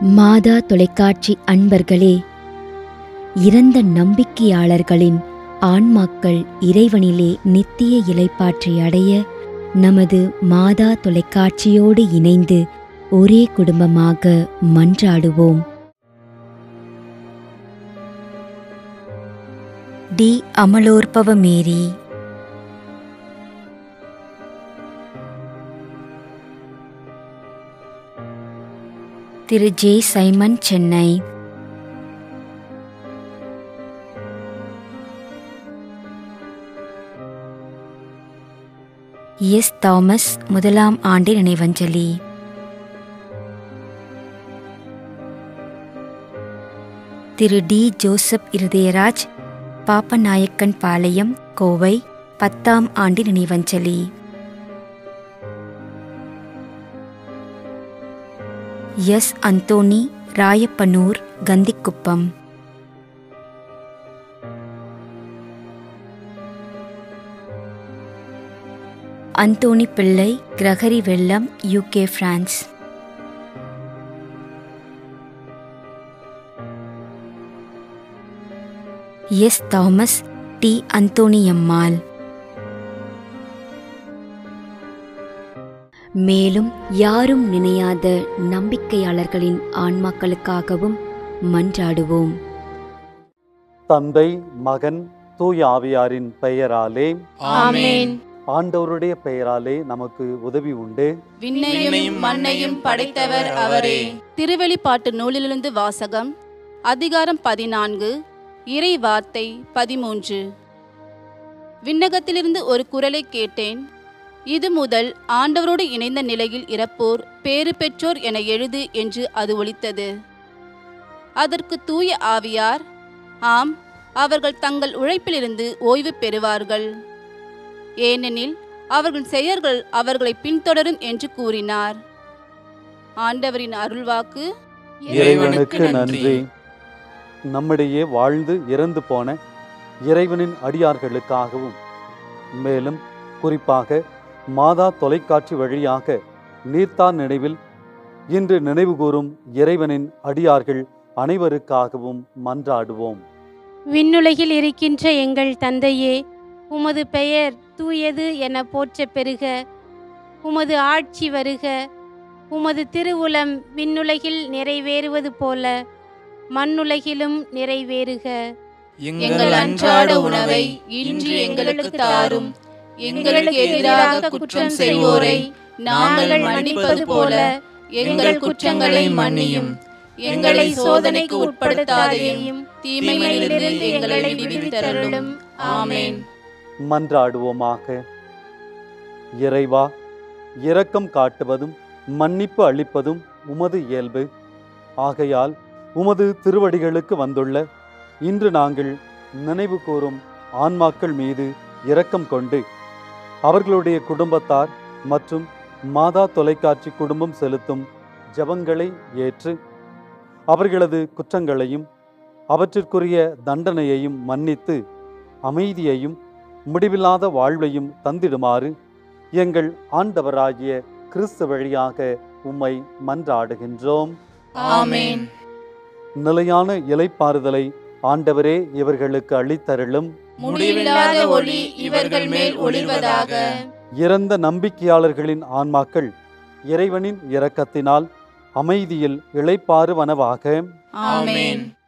மாதா தொலைக்காட்சி அன்பர்களே இறந்த நம்பிக்கையாளர்களின் ஆன்மாக்கள் இறைவனிலே நித்திய இலைப்பாற்றை அடைய நமது மாதா தொலைக்காட்சியோடு இணைந்து ஒரே குடும்பமாக மன்றாடுவோம் T Amalorpava Mary Thiru J Simon Chennai S Thomas முதலாம் ஆண்டு நினைவஞ்சலி திரு டி ஜோசப் இருதயராஜ் பாப்பநாயக்கன் பாளையம் கோவை பத்தாம் ஆண்டு நினைவஞ்சலி S Anthony Rayappanur Kandikuppam Anthony Pillai Gregory வெள்ளம் UK France S Thomas T Anthoniammal மேலும் யாரும் நினையாத நம்பிக்கையாளர்களின் ஆன்மாக்களுக்காகவும் மன்றாடுவோம் தந்தை மகன் தூய ஆவியாரின் பெயராலே ஆமென் ஆண்டவருடைய பெயராலே நமக்கு உதவி உண்டு விண்ணையும் மண்ணையும் படைத்தவர் அவரே திருவெளிப்பாட்டு நூலிலிருந்து வாசகம் அதிகாரம் பதினான்கு இறை வார்த்தை பதிமூன்று விண்ணகத்திலிருந்து ஒரு குரலை கேட்டேன் இது முதல் ஆண்டவரோடு இணைந்த நிலையில் இறப்போர் பேறு பெற்றோர் என எழுது என்று அது ஒலித்தது அதற்கு தூய ஆவியார் ஆம் அவர்கள் தங்கள் உழைப்பிலிருந்து ஓய்வு பெறுவார்கள் ஏனெனில் அவர்கள் செயல்கள் அவர்களை பின்தொடரும் என்று கூறினார் ஆண்டவரின் அருள்வாக்கு இறைவனுக்கு நன்றி நம்மிடையே வாழ்ந்து இறந்து போன இறைவனின் அடியார்களுக்காகவும் மேலும் குறிப்பாக மாதா தொலைக்காட்சி வழியாக நீர்த்தார் நினைவில் இன்று நினைவுகூரும் இறைவனின் அடியார்கள் அனைவருக்காகவும் மன்றாடுவோம் விண்ணுலகில் இருக்கின்ற எங்கள் தந்தையே உமது பெயர் தூயது என போற்ற பெறுக உமது ஆட்சி வருக உமது திருவுளம் விண்ணுலகில் நிறைவேறுவது போல மண்ணுலகிலும் நிறைவேறுக எங்கள் அன்றாட உணவை இன்று எங்களுக்கு தாரும் எங்களுக்கு எதிராக குற்றம் செய்வோரை நாங்கள் மன்னிப்பது போல எங்கள் குற்றங்களை மன்னியும் எங்களை சோதனைக்கு உட்படுத்தாதையும் தீமைகளிலிருந்து எங்களை விடுவித்தருளும் ஆமென் மன்றாடுவோமாக இறைவா இரக்கம் காட்டுவதும் மன்னிப்பு அளிப்பதும் உமது இயல்பு ஆகையால் உமது திருவடிகளுக்கு வந்துள்ள இன்று நாங்கள் நினைவு கூறும் ஆன்மாக்கள் மீது இரக்கம் கொண்டு அவர்களுடைய குடும்பத்தார் மற்றும் மாதா தொலைக்காட்சி குடும்பம் செலுத்தும் ஜெபங்களை ஏற்று அவர்களது குற்றங்களையும் அவற்றிற்குரிய தண்டனையையும் மன்னித்து அமைதியையும் முடிவில்லாத வாழ்வையும் தந்திடுமாறு எங்கள் ஆண்டவராகிய கிறிஸ்து வழியாக உம்மை மன்றாடுகின்றோம் ஆமென் நிலையான இலைப்பாறுதலை ஆண்டவரே இவர்களுக்கு அளித்தருளும் முடிவில்லாத ஒளி இவர்கள் மேல் ஒளிர்வதாக இறந்த நம்பிக்கையாளர்களின் ஆன்மாக்கள் இறைவனின் இரக்கத்தினால் அமைதியில் இளைப்பாறுவனவாக ஆமென்